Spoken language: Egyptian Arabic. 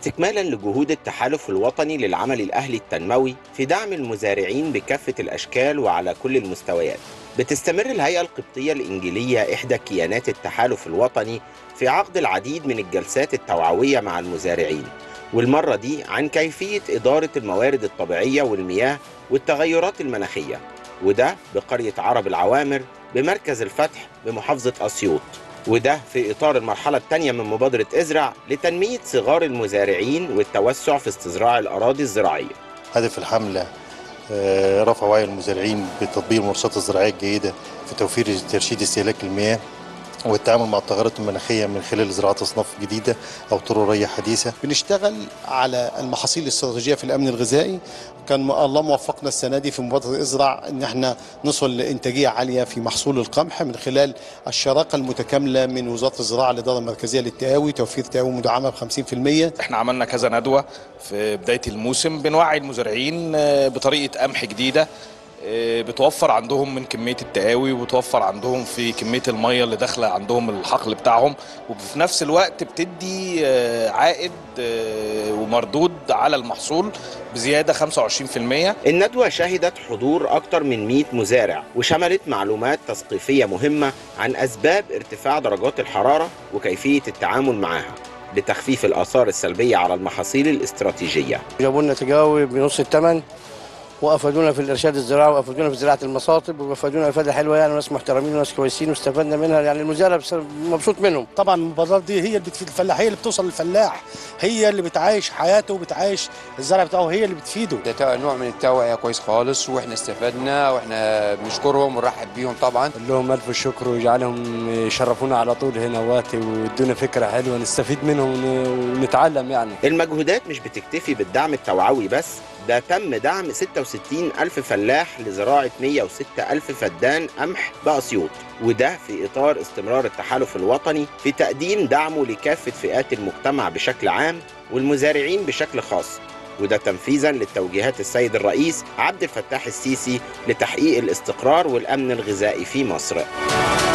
واستكمالا لجهود التحالف الوطني للعمل الأهلي التنموي في دعم المزارعين بكافة الأشكال وعلى كل المستويات بتستمر الهيئة القبطية الإنجيلية إحدى كيانات التحالف الوطني في عقد العديد من الجلسات التوعوية مع المزارعين والمرة دي عن كيفية إدارة الموارد الطبيعية والمياه والتغيرات المناخية وده بقرية عرب العوامر بمركز الفتح بمحافظة أسيوط وده في إطار المرحلة الثانية من مبادرة ازرع لتنمية صغار المزارعين والتوسع في استزراع الأراضي الزراعية هدف الحملة آه، رفع وعي المزارعين بتطبيق المرشدات الزراعية الجيدة في توفير ترشيد استهلاك المياه والتعامل مع التغيرات المناخية من خلال زراعة أصناف جديدة أو طرق ري حديثة بنشتغل على المحاصيل الاستراتيجيه في الامن الغذائي كان م- الله موفقنا السنه دي في مبادره ازرع ان احنا نصل لانتاجيه عاليه في محصول القمح من خلال الشراكه المتكامله من وزاره الزراعه الاداره المركزيه للتقاوي توفير تقاوي مدعمه ب 50% احنا عملنا كذا ندوة في بداية الموسم بنوعي المزارعين آه، بطريقة قمح جديدة آه، بتوفر عندهم من كمية التقاوي وبتوفر عندهم في كمية المية اللي داخلة عندهم الحقل بتاعهم وفي نفس الوقت بتدي آه، عائد آه، ومردود على المحصول بزيادة 25% الندوة شهدت حضور أكثر من 100 مزارع وشملت معلومات تثقيفية مهمة عن أسباب ارتفاع درجات الحرارة وكيفية التعامل معها لتخفيف الآثار السلبية على المحاصيل الاستراتيجية جابوا لنا تقاوي بنص الثمن وافادونا في الارشاد الزراعي وافادونا في زراعه المصاطب وافادونا افاده حلوه يعني ناس محترمين وناس كويسين واستفدنا منها يعني المزارع بس- مبسوط منهم طبعا المبادرات دي هي اللي بتفيد الفلاح هي اللي بتوصل للفلاح هي اللي بتعايش حياته وبتعايش الزرع بتاعه هي اللي بتفيده ده تو- نوع من التوعية كويس خالص واحنا استفدنا واحنا بنشكرهم ونرحب بيهم طبعا لهم ألف شكر ويجعلهم يشرفونا على طول هنا واتي ويدونا فكرة حلوة نستفيد منهم ون- ونتعلم يعني المجهودات مش بتكتفي بالدعم التوعوي بس ده تم دعم 66 ألف فلاح لزراعة 106 ألف فدان قمح بأسيوط وده في إطار استمرار التحالف الوطني في تقديم دعمه لكافة فئات المجتمع بشكل عام والمزارعين بشكل خاص وده تنفيذا للتوجيهات السيد الرئيس عبد الفتاح السيسي لتحقيق الاستقرار والأمن الغذائي في مصر